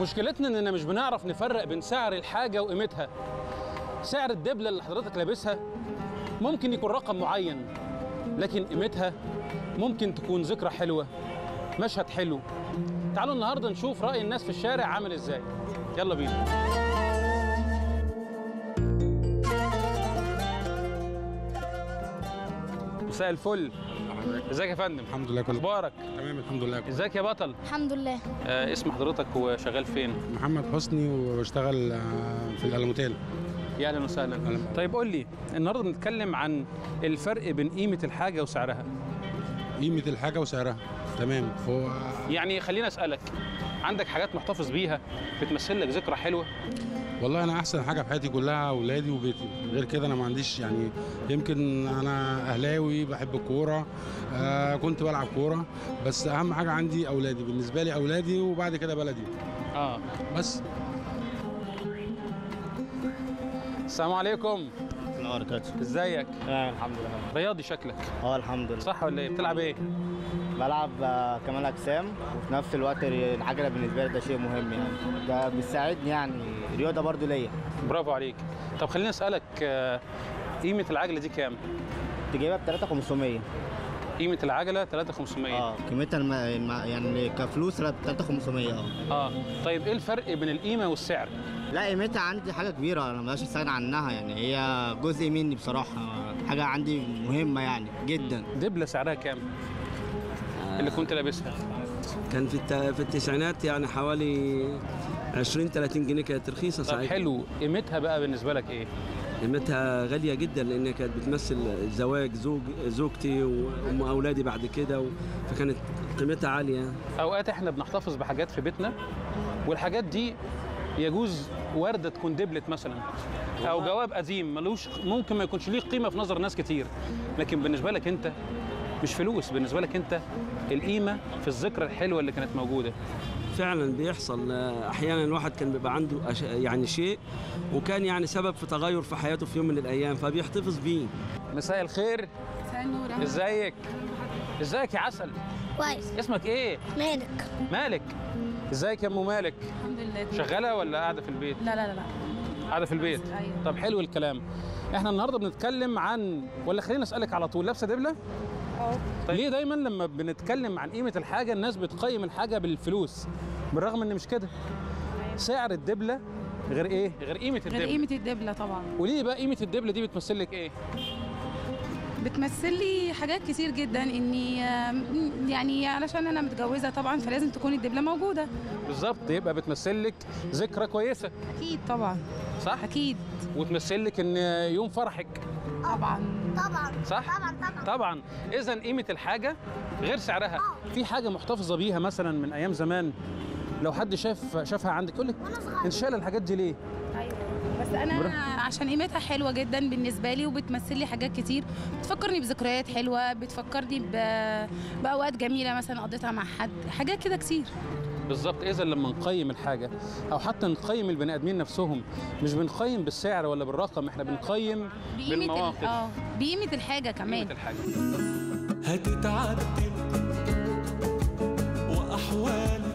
مشكلتنا اننا مش بنعرف نفرق بين سعر الحاجه وقيمتها سعر الدبله اللي حضرتك لابسها ممكن يكون رقم معين لكن قيمتها ممكن تكون ذكرى حلوه مشهد حلو تعالوا النهارده نشوف راي الناس في الشارع عامل ازاي يلا بينا مساء الفل ازيك يا فندم الحمد لله كله اخبارك تمام الحمد لله ازيك يا بطل الحمد لله آه اسم حضرتك وشغال فين محمد حسني وبشتغل آه، في الالموتيل يا اهلا وسهلا أهلاً. طيب قول لي النهارده بنتكلم عن الفرق بين قيمه الحاجه وسعرها قيمه الحاجه وسعرها تمام هو يعني خليني اسالك عندك حاجات محتفظ بيها بتمثل لك ذكرى حلوه والله انا احسن حاجه في حياتي كلها اولادي وبيتي غير كده انا ما عنديش يعني يمكن انا اهلاوي بحب الكوره آه كنت بلعب كوره بس اهم حاجه عندي اولادي بالنسبه لي اولادي وبعد كده بلدي اه بس السلام عليكم الله وبركاته ازيك تمام الحمد لله رياضي شكلك اه الحمد لله صح ولا ايه بتلعب ايه بلعب آه، كمال اجسام وفي نفس الوقت العجله بالنسبه لي ده شيء مهم يعني ده بيساعدني يعني رياضه برضو ليا برافو عليك طب خليني اسالك آه، قيمه العجله دي كام كنت جايبها ب 3500 قيمه العجله 3500 اه قيمتها الم... الم... يعني كفلوس ب 3500 اه اه طيب ايه الفرق بين القيمه والسعر لا قيمتها عندي حاجه كبيره انا ما اقدرش استغنى عنها يعني هي جزء مني بصراحه حاجه عندي مهمه يعني جدا دبله سعرها كام اللي كنت لابسها كان في الت... في التسعينات يعني حوالي 20 30 جنيه كانت رخيصه طب ساعتها حلو قيمتها بقى بالنسبه لك ايه قيمتها غاليه جدا لان كانت بتمثل زواج زوج زوجتي وام اولادي بعد كده و... فكانت قيمتها عاليه اوقات احنا بنحتفظ بحاجات في بيتنا والحاجات دي يجوز ورده تكون دبلت مثلا او جواب قديم ملوش ممكن ما يكونش ليه قيمه في نظر ناس كتير لكن بالنسبه لك انت مش فلوس بالنسبه لك انت القيمه في الذكرى الحلوه اللي كانت موجوده فعلا بيحصل آه، احيانا الواحد كان بيبقى عنده أش... يعني شيء وكان يعني سبب في تغير في حياته في يوم من الايام فبيحتفظ بيه مساء الخير مساء النور ازيك ازيك يا عسل كويس اسمك ايه مالك مالك ازيك يا ام مالك الحمد لله شغاله ولا قاعده في البيت لا لا لا لا قاعده في البيت أيوة. طب حلو الكلام احنا النهارده بنتكلم عن ولا خلينا اسالك على طول لابسه دبله اه طيب ليه دايما لما بنتكلم عن قيمه الحاجه الناس بتقيم الحاجه بالفلوس بالرغم ان مش كده سعر الدبله غير ايه غير قيمه الدبله غير قيمة الدبلة طبعا وليه بقى قيمه الدبله دي بتمثل لك ايه بتمثل لي حاجات كتير جدا اني آم، يعني علشان انا متجوزة طبعا فلازم تكون الدبلة موجودة بالظبط يبقى بتمثل لك ذكرى كويسه اكيد طبعا صح اكيد وتمثل لك ان يوم فرحك طبعا طبعا صح طبعا طبعا طبعا اذا قيمه الحاجه غير سعرها في حاجه محتفظه بيها مثلا من ايام زمان لو حد شاف شافها عندك يقول لك انت شايله الحاجات دي ليه ايوه بس انا عشان قيمتها حلوه جدا بالنسبه لي وبتمثل لي حاجات كتير بتفكرني بذكريات حلوه بتفكرني ب... باوقات جميله مثلا قضيتها مع حد حاجات كده كتير بالظبط اذا لما نقيم الحاجه او حتى نقيم البني ادمين نفسهم مش بنقيم بالسعر ولا بالرقم احنا بنقيم بقيمه ال... بالمواقف اه بقيمه الحاجه كمان قيمه الحاجه هتتعدل وأحوال